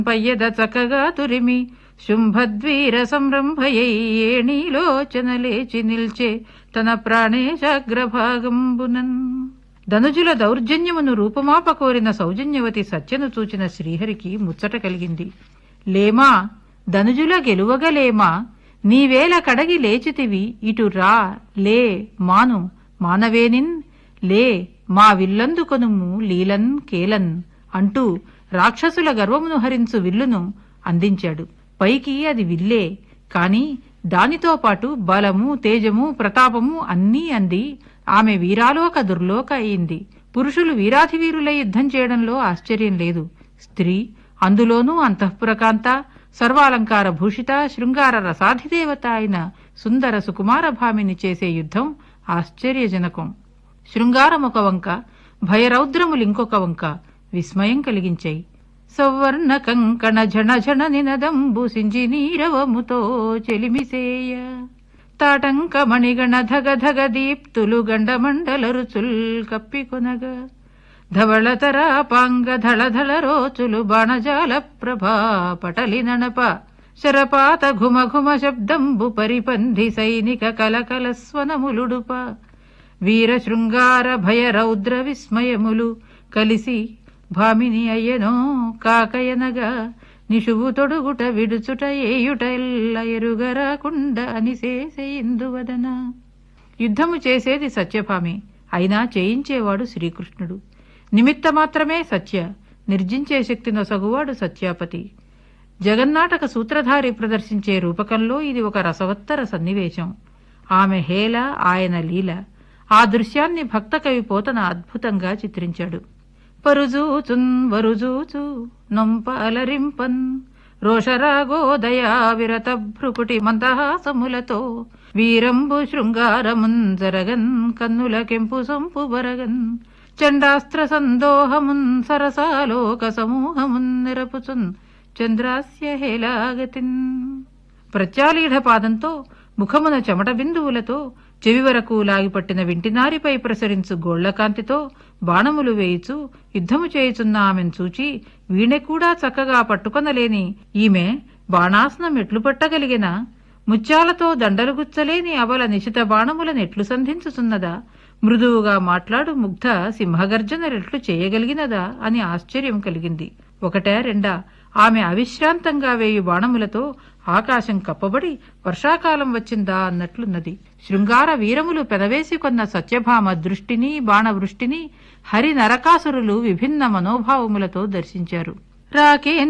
పయ్యద చక్కగా తురిమి శుంభద్వీర సంరంభయై ఏణీలోచన లేచి నిల్చే తన ప్రాణేశాగ్రభాగంబునన్ ధనుజుల దౌర్జన్యమును రూపమాప కోరిన సౌజన్యవతి సత్యను చూచిన శ్రీహరికి ముచ్చట కలిగింది లేమా ధనుజుల గెలువగలేమా నీవేల కడగి లేచితివి ఇటు రా లే మాను మానవేనిన్ లే మా విల్లందుకొనుము లీలన్ కేలన్ అంటూ రాక్షసుల గర్వమును హరించు విల్లును అందించాడు పైకి అది విల్లే కాని దానితో పాటు బలము తేజము ప్రతాపము అన్నీ అంది ఆమె వీరాలోక దుర్లోక అయింది పురుషులు వీరాధివీరులై యుద్ధం చేయడంలో ఆశ్చర్యం లేదు స్త్రీ అందులోనూ అంతఃపురకాంత సర్వాలంకార భూషిత శృంగార రసాధిదేవత అయిన సుందర సుకుమార భామిని చేసే యుద్ధం ఆశ్చర్యజనకం శృంగారమొక వంక భయరౌద్రములింకొక వంక విస్మయం కలిగించాయి సవర్ణ కంకణ ఝణ ఝణ నినదంబు సింజి నీరవముతో చెలిమిసేయ తాటంక మణిగణ ధగ ధగ దీప్తులు గండమండల రుచుల్ కప్పికొనగా ధవళతరాపాంగ ధళధళ రోచులు బాణజాల ప్రభా పటలి నణప శరపాత ఘుమ ఘుమ శబ్దంబు పరిపంధి సైనిక కలకల స్వనములుడుప వీర శృంగార భయ రౌద్ర విస్మయములు కలిసి భామిని అయ్యనో కాకయనగా నిషువు తొడుగుట విడుచుట ఏయుట ఎల్ల ఎరుగరాకుండ అనిసేసేందువదన యుద్ధము చేసేది సత్యభామి అయినా చేయించేవాడు శ్రీకృష్ణుడు నిమిత్త మాత్రమే సత్య నిర్జించే శక్తి నొసగువాడు సత్యాపతి జగన్నాటక సూత్రధారి ప్రదర్శించే రూపకంలో ఇది ఒక రసవత్తర సన్నివేశం ఆమె హేళ ఆయన లీల ఆ దృశ్యాన్ని భక్త కవి పోతన అద్భుతంగా చిత్రించాడు పరుజూచున్ వరుజూచు నొంప అలరింపన్ రోషరాగోదయా విరత భ్రుకుటి మందహాసములతో వీరంబు శృంగారమున్ జరగన్ కన్నుల కెంపు సొంపు బరగన్ చండాస్త్ర సందోహమున్ సరసాలోక సమూహమున్ నిరపుచున్ చంద్రాస్య హేలాగతిన్ ప్రత్యాలీఢ పాదంతో ముఖమున చెమట బిందువులతో చెవి వరకు లాగిపట్టిన వింటినారిపై ప్రసరించు గోళ్లకాంతితో బాణములు వేయిచు యుద్ధము చేయుచున్న ఆమెను చూచి వీణె కూడా చక్కగా పట్టుకొనలేని ఈమె బాణాసనం ఎట్లు పట్టగలిగిన ముత్యాలతో దండలు గుచ్చలేని అవల నిశిత బాణములనెట్లు సంధించుచున్నదా మృదువుగా మాట్లాడు ముగ్ధ సింహగర్జన రెట్లు చేయగలిగినదా అని ఆశ్చర్యం కలిగింది ఒకటే రెండా ఆమె అవిశ్రాంతంగా వేయు బాణములతో ఆకాశం కప్పబడి వర్షాకాలం వచ్చిందా అన్నట్లున్నది శృంగార వీరములు పెనవేసి కొన్న సత్యభామ దృష్టిని బాణవృష్టిని హరి నరకాసురులు విభిన్న మనోభావములతో దర్శించారు రాకే